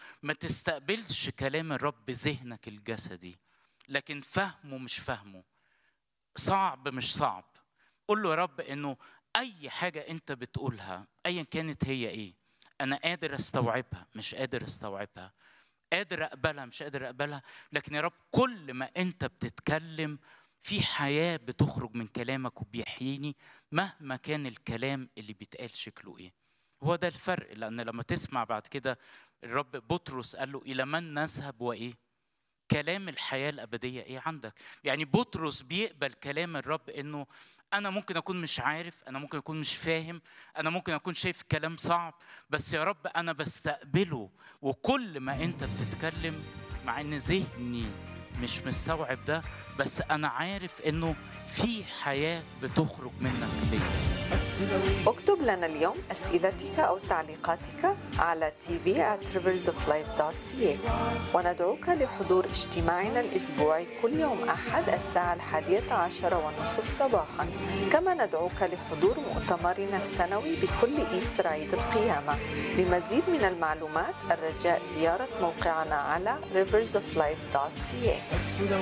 ما تستقبلش كلام الرب بذهنك الجسدي لكن فهمه مش فهمه صعب مش صعب قول له يا رب انه اي حاجه انت بتقولها ايا كانت هي ايه انا قادر استوعبها مش قادر استوعبها قادر اقبلها مش قادر اقبلها لكن يا رب كل ما انت بتتكلم في حياه بتخرج من كلامك وبيحييني مهما كان الكلام اللي بيتقال شكله ايه هو ده الفرق لان لما تسمع بعد كده الرب بطرس قال له الى من نذهب وايه كلام الحياه الابديه ايه عندك يعني بطرس بيقبل كلام الرب انه انا ممكن اكون مش عارف انا ممكن اكون مش فاهم انا ممكن اكون شايف كلام صعب بس يا رب انا بستقبله وكل ما انت بتتكلم مع ان ذهني مش مستوعب ده بس انا عارف انه في حياه بتخرج منك ليا اكتب لنا اليوم أسئلتك أو تعليقاتك على tv at riversoflife.ca وندعوك لحضور اجتماعنا الأسبوعي كل يوم أحد الساعة الحادية عشر والنصف صباحا كما ندعوك لحضور مؤتمرنا السنوي بكل إيستر عيد القيامة لمزيد من المعلومات الرجاء زيارة موقعنا على riversoflife.ca